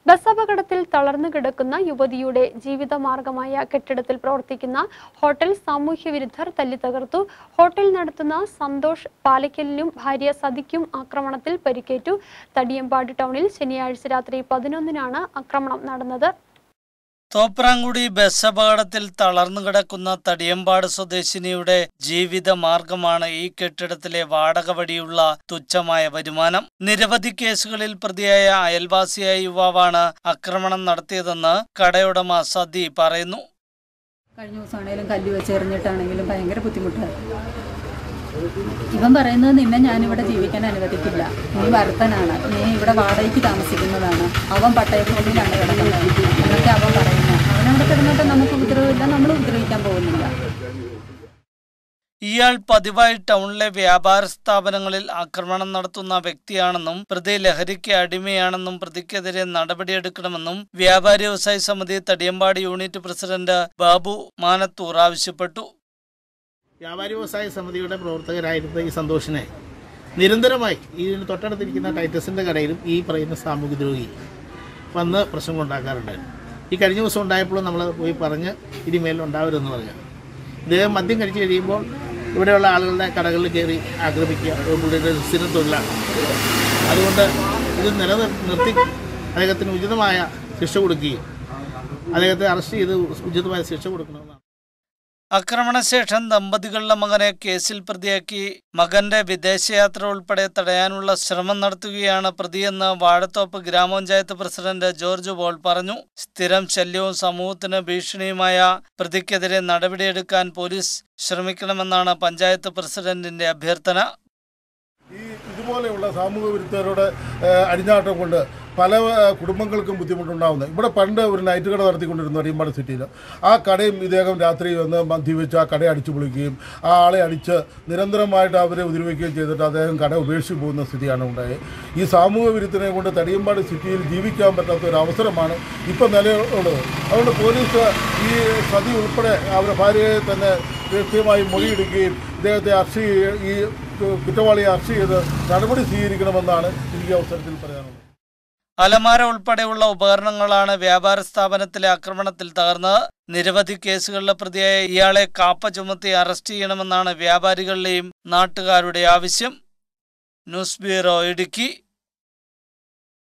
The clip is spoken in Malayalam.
ബസ് അപകടത്തിൽ തളർന്നു കിടക്കുന്ന യുവതിയുടെ ജീവിതമാർഗമായ കെട്ടിടത്തിൽ പ്രവർത്തിക്കുന്ന ഹോട്ടൽ സാമൂഹ്യ വിരുദ്ധർ തല്ലിത്തകർത്തു ഹോട്ടൽ നടത്തുന്ന സന്തോഷ് പാലക്കലിനും ഭാര്യ സതിക്കും ആക്രമണത്തിൽ പരിക്കേറ്റു തടിയമ്പാട് ടൗണിൽ ശനിയാഴ്ച രാത്രി പതിനൊന്നിനാണ് ആക്രമണം നടന്നത് തോപ്രാങ്കുടി ബസ് അപകടത്തിൽ തളർന്നു കിടക്കുന്ന തടിയമ്പാട് സ്വദേശിനിയുടെ ജീവിത മാർഗമാണ് ഈ കെട്ടിടത്തിലെ വാടക വഴിയുള്ള തുച്ഛമായ വരുമാനം നിരവധി കേസുകളിൽ പ്രതിയായ അയൽവാസിയായ യുവാവാണ് ആക്രമണം നടത്തിയതെന്ന് കടയുടമ സതി പറയുന്നു കഴിഞ്ഞ ദിവസമാണെങ്കിലും കല്ല് വെച്ച് എറിഞ്ഞിട്ടാണെങ്കിലും ഭയങ്കര ബുദ്ധിമുട്ടാണ് ഇവൻ പറയുന്നത് നിന്നെ ഞാനിവിടെ ജീവിക്കാൻ അനുവദിക്കില്ല നീ വരുത്തനാണ് നീ ഇവിടെ വാടകയ്ക്ക് താമസിക്കുന്നതാണ് അവൻ പട്ടയഭൂമിയിലാണ് കിടക്കുന്നത് എന്നൊക്കെ അവൻ പറയുന്നത് അവനവിടെ കിടന്നിട്ട് നമുക്ക് ഉപദ്രവമില്ല നമ്മൾ ഉപദ്രവിക്കാൻ പോകുന്നില്ല ഇയാൾ പതിവായി ടൗണിലെ വ്യാപാര സ്ഥാപനങ്ങളിൽ ആക്രമണം നടത്തുന്ന വ്യക്തിയാണെന്നും പ്രതി ലഹരിക്ക് അടിമയാണെന്നും പ്രതിക്കെതിരെ നടപടിയെടുക്കണമെന്നും വ്യാപാരി വ്യവസായ സമിതി തടിയമ്പാടി യൂണിറ്റ് പ്രസിഡന്റ് ബാബു മാനത്തൂർ ആവശ്യപ്പെട്ടു വ്യാപാരി വ്യവസായ സമിതിയുടെ പ്രവർത്തകരായിരുന്ന ഈ സന്തോഷിനെ നിരന്തരമായി ഈ തൊട്ടടുത്തിരിക്കുന്ന ടൈറ്റസിൻ്റെ കടയിലും ഈ പറയുന്ന സാമൂഹ്യ ദ്രോഹി വന്ന് പ്രശ്നം ഉണ്ടാക്കാറുണ്ടായിരുന്നു ഈ കഴിഞ്ഞ ദിവസം ഉണ്ടായപ്പോൾ നമ്മൾ പോയി പറഞ്ഞ് ഇനി മേലുണ്ടാവരുതെന്ന് പറഞ്ഞു ഇദ്ദേഹം മദ്യം കഴിച്ച് കഴിയുമ്പോൾ ഇവിടെയുള്ള ആളുകളുടെ കടകളിൽ കയറി ആക്രമിക്കുക അത് പുള്ളിയുടെ ഒരു സ്ഥിരം തൊഴിലാണ് അതുകൊണ്ട് ഇത് നിലനിർ നിർത്തി അദ്ദേഹത്തിന് ഉചിതമായ ശിക്ഷ കൊടുക്കുകയും അദ്ദേഹത്തെ അറസ്റ്റ് ചെയ്ത് ഉചിതമായ ശിക്ഷ കൊടുക്കണമെന്നാണ് ആക്രമണശേഷം ദമ്പതികളുടെ മകനെ കേസിൽ പ്രതിയാക്കി മകന്റെ വിദേശയാത്ര ഉൾപ്പെടെ തടയാനുള്ള ശ്രമം നടത്തുകയാണ് പ്രതിയെന്ന് വാഴത്തോപ്പ് ഗ്രാമപഞ്ചായത്ത് പ്രസിഡന്റ് ജോർജ് പോൾ പറഞ്ഞു സ്ഥിരം ശല്യവും സമൂഹത്തിന് ഭീഷണിയുമായ പ്രതിക്കെതിരെ നടപടിയെടുക്കാൻ പോലീസ് ശ്രമിക്കണമെന്നാണ് പഞ്ചായത്ത് പ്രസിഡന്റിന്റെ അഭ്യർത്ഥന ഈ ഇതുപോലെയുള്ള സാമൂഹ്യ വിരുദ്ധരുടെ ഏഹ്, അടിഞ്ഞാട്ടം കൊണ്ട് പല ഏഹ്, കുടുംബങ്ങൾക്കും ബുദ്ധിമുട്ടുണ്ടാകുന്നത് ഇവിടെ പണ്ട് ഒരു നൈറ്റ് കട നടത്തിക്കൊണ്ടിരുന്നു അരിയമ്പാട് സിറ്റിയിൽ ആ കടയും ഇദ്ദേഹം രാത്രി വന്ന് മദ്യപിച്ച് ആ കട അടിച്ചു പൊളിക്കുകയും ആ ആളെ അടിച്ച് നിരന്തരമായിട്ട് അവരെ ഉപദ്രവിക്കുകയും ചെയ്തിട്ട് അദ്ദേഹം കട ഉപേക്ഷിച്ച് പോകുന്ന സ്ഥിതിയാണ് ഉണ്ടായത് ഈ സാമൂഹ്യ വിരുദ്ധനെ കൊണ്ട് തടിയമ്പാട് സിറ്റിയിൽ ജീവിക്കാൻ പറ്റാത്ത ഒരു അവസരമാണ് ഇപ്പം നിലയുള്ളത് അതുകൊണ്ട് പോലീസ് ഈ സതി ഉൾപ്പെടെ അവരുടെ ഭാര്യയെ തന്നെ കൃത്യമായി മൊഴിയെടുക്കുകയും ഇദ്ദേഹത്തെ അറസ്റ്റ് ചെയ്യുക- ഈ കുറ്റവാളിയെ അറസ്റ്റ് ചെയ്ത് നടപടി സ്വീകരിക്കണമെന്നാണ് എനിക്ക് ഈ അവസരത്തിൽ പറയാനുള്ളത് അലമാര ഉൾപ്പെടെയുള്ള ഉപകരണങ്ങളാണ് വ്യാപാര സ്ഥാപനത്തിലെ ആക്രമണത്തിൽ തകർന്നത് നിരവധി കേസുകളിലെ പ്രതിയായ ഇയാളെ കാപ്പ ചുമത്തി അറസ്റ്റ് ചെയ്യണമെന്നാണ് വ്യാപാരികളുടെയും നാട്ടുകാരുടെ ആവശ്യം ന്യൂസ് ബ്യൂറോ ഇടുക്കി